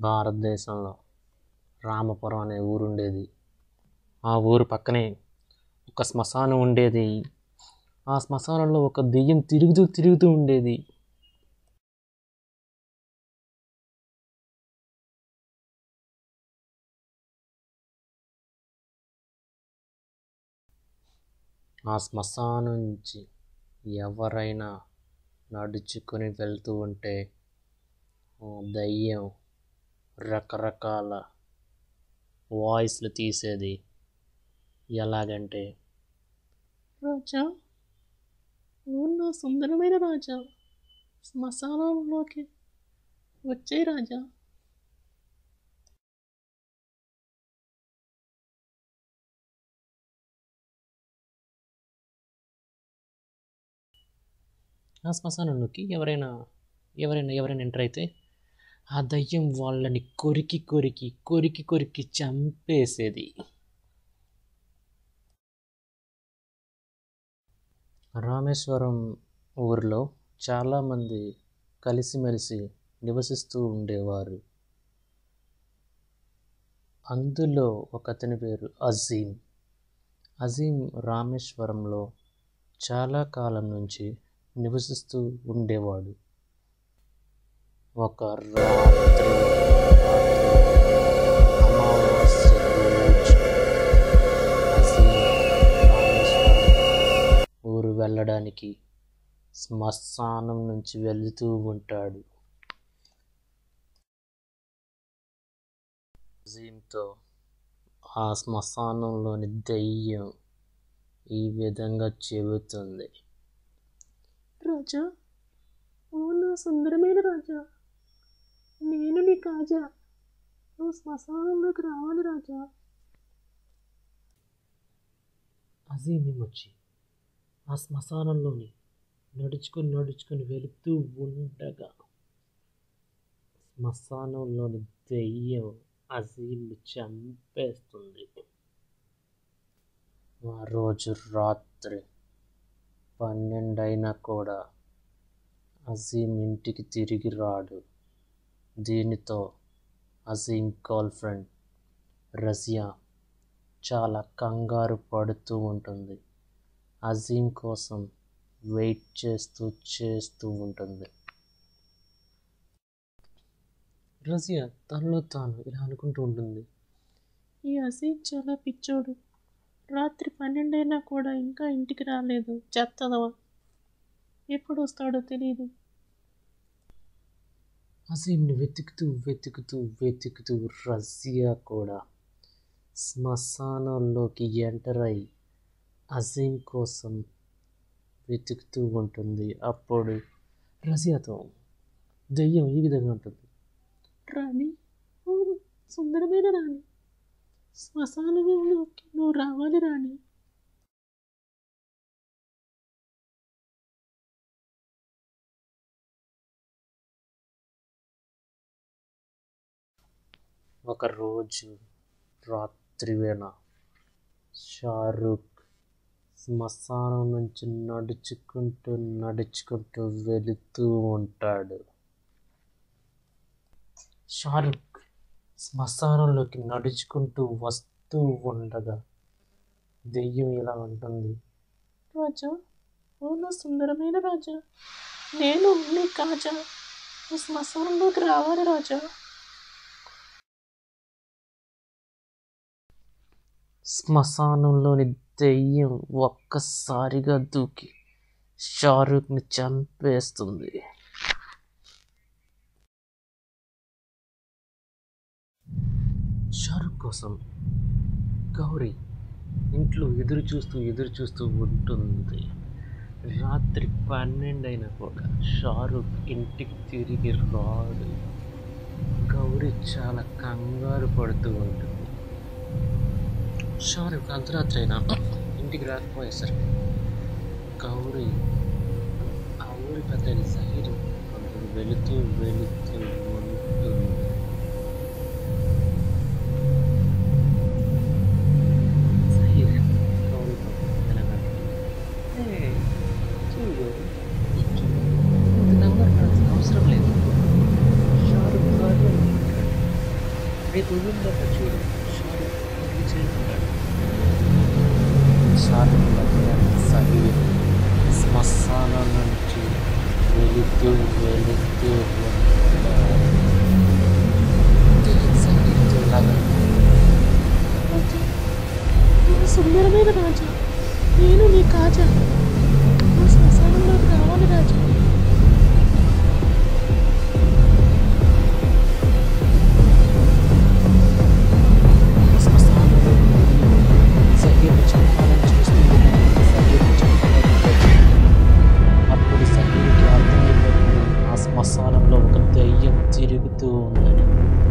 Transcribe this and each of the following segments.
భారతదేశంలో రామపురం అనే ఊరు ఉండేది ఆ ఊరు పక్కనే ఒక శ్మశానం ఉండేది ఆ శ్మశానంలో ఒక దెయ్యం తిరుగుతూ తిరుగుతూ ఉండేది ఆ శ్మశానం నుంచి ఎవరైనా నడుచుకొని వెళ్తూ ఉంటే ఆ దయ్యం రకరకాల వాయిస్లు తీసేది ఎలాగంటే రాజా ఓ నా సుందరమైన రాజా శ్మశానంలోకి వచ్చే రాజా ఆ శ్మశానంలోకి ఎవరైనా ఎవరైనా ఎవరైనా ఎంటర్ అయితే ఆ దయ్యం వాళ్ళని కొరికి కొరికి కొరికి కొరికి చంపేసేది రామేశ్వరం ఊరిలో చాలామంది కలిసిమెలిసి నివసిస్తూ ఉండేవారు అందులో ఒక అతని పేరు అజీం అజీం రామేశ్వరంలో చాలా కాలం నుంచి నివసిస్తూ ఉండేవాడు ఒక రాత్రి అమావాస్య రోజు అజీం రామేశ్వరం ఊరు వెళ్ళడానికి శ్మశానం నుంచి వెళుతూ ఉంటాడు అజీంతో ఆ శ్మశానంలోని దెయ్యం ఈ విధంగా చెబుతుంది రాజా ఓ నా సుందరమైన రాజా నేను నీ కాజా నువ్వు శ్మశానంలోకి రావాలి రాజా అజీం వచ్చి ఆ శ్మశానంలోని నడుచుకొని నడుచుకొని వెళుతూ ఉండగా శ్మశానంలోని దెయ్యం అజీంని చంపేస్తుంది ఆ రోజు రాత్రి పన్నెండైనా కూడా అజీం ఇంటికి తిరిగి రాడు దీనితో అజీం గర్ల్ ఫ్రెండ్ రజియా చాలా కంగారు పడుతూ ఉంటుంది అజీం కోసం వెయిట్ చేస్తూ చేస్తూ ఉంటుంది రజియా తనలో తాను ఇలా అనుకుంటూ ఉంటుంది ఈ అసీం చాలా పిచ్చోడు రాత్రి పన్నెండైనా కూడా ఇంకా ఇంటికి రాలేదు చెత్తదవా ఎప్పుడు వస్తాడో తెలియదు అజీంని వెతుకుతూ వెతుకుతూ వెతుకుతూ రజియా కూడా శ్మశానంలోకి ఎంటర్ అయి అజీం కోసం వెతుకుతూ ఉంటుంది అప్పుడు రజియాతో దెయ్యం ఈ విధంగా ఉంటుంది రాణి అవును సుందరమైన రాణి శ్మశానంలోకి నువ్వు రావాలి రాణి ఒకరోజు రాత్రి వేళ షారుఖ్ శ్మశానం నుంచి నడుచుకుంటూ నడుచుకుంటూ వెళుతూ ఉంటాడు షారుఖ్ శ్మశానంలోకి నడుచుకుంటూ వస్తూ ఉండగా దెయ్యం ఇలా ఉంటుంది రాజా ఓ నా సుందరమైన రాజా నేను నీ కాజా నువ్వు శ్మశానంలోకి రావాలి రాజా శ్మశానంలోని దెయ్యం ఒక్కసారిగా దూకి షారుఖ్ని చంపేస్తుంది షారుఖ్ కోసం గౌరీ ఇంట్లో ఎదురు చూస్తూ ఎదురు చూస్తూ ఉంటుంది రాత్రి పన్నెండైనా కూడా షారుఖ్ ఇంటికి తిరిగి రాడు గౌరీ చాలా కంగారు పడుతూ ఉంటుంది షారుఖ్ అర్ధరాత్రి అయినా ఇంటికి రాకపోయేసరికి గౌరీ ఆ ఊరి పెద్ద జహీర్ కొంచెం వెళుతూ వెళుతూ ఉంటుంది జహీర్ గౌరీతో తెలంగాణ చూడు ఇంత కంగారు పడాల్సిన అవసరం లేదు షారుఖ్ గారు తర్వాత చూడు షారుఖ్ పెళ్లి చేయమంటాడు షారుఖ్ దగ్గర సహీర్ శ్మశానం నుంచి వెళుతూ వెళుతూ ఉంటాడు సహీర్తో ఇలాగ రాజా నేను సుందరమైన రాజా నేను నీ కాజా నా శ్మశానంలోకి రావాలి రాజా శ్మశానంలో సహీర్ని చంపాలని చూస్తుంది సహీర్ని చంపలేకపోతుంది అప్పుడు సహీర్కి అర్థమైపోతుంది ఆ శ్మశానంలో ఒక దయ్యం తిరుగుతూ ఉందని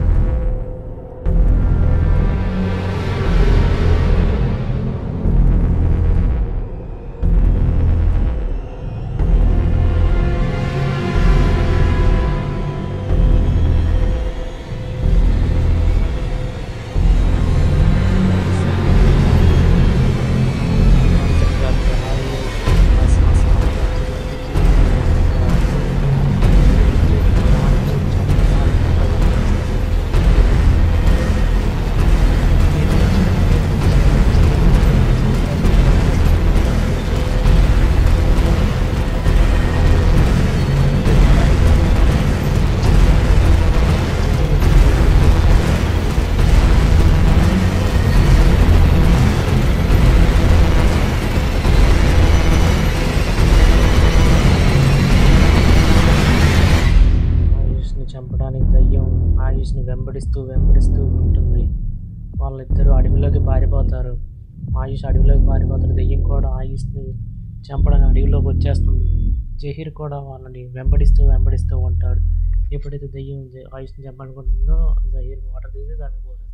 ఆయుష్ని చంపడానికి దయ్యం ఆయుష్ని వెంబడిస్తూ వెంబడిస్తూ ఉంటుంది వాళ్ళిద్దరూ అడవిలోకి పారిపోతారు ఆయుష్ అడవిలోకి పారిపోతారు దెయ్యం కూడా ఆయుష్ని చంపడానికి అడవిలోకి వచ్చేస్తుంది జహీర్ కూడా వాళ్ళని వెంబడిస్తూ వెంబడిస్తూ ఉంటాడు ఎప్పుడైతే దెయ్యం జ- ఆయుష్ని చంపాలనుకుంటుందో జహీర్ వాటర్ తీసి దాన్ని పోసేస్తాడు